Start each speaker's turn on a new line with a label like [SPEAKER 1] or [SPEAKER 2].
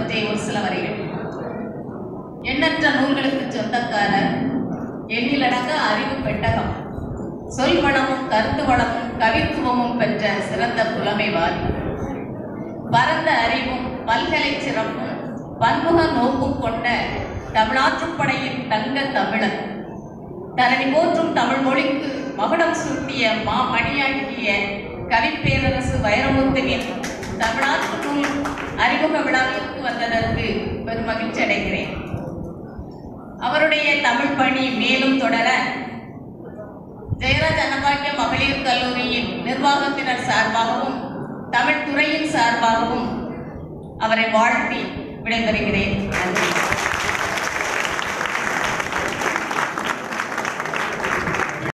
[SPEAKER 1] பற்றிய ஒரு சில வரிகள் எண்ணற்ற நூல்களுக்கு சொந்தக்காரர் எண்ணிலடங்க அறிவு பெட்டகம் சொல் வளமும் கருத்து வளமும் கவித்துவமும் பெற்ற சிறந்த புலமைவாதி பரந்த அறிவும் பல்கலை சிறப்பும் பன்முக நோக்கும் கொண்ட தமிழாற்றுப்படையின் தங்க தமிழன் தரணி போற்றும் தமிழ் மொழிக்கு மகுடம் சூட்டிய மாமணியாகிய கவிப்பேரரசு வைரமுத்துவின் தமிழ்நாட்டு நூல் அறிமுக விழாவிற்கு வந்ததற்கு பெருமகிழ்ச்சி அடைகிறேன் அவருடைய தமிழ் பணி மேலும் தொடர ஜெயராஜ் அன்னபாக்கிய மகளிர் கல்லூரியின் நிர்வாகத்தினர் சார்பாகவும் தமிழ் துறையின் சார்பாகவும் அவரை வாழ்த்தி விடைபெறுகிறேன் நன்றி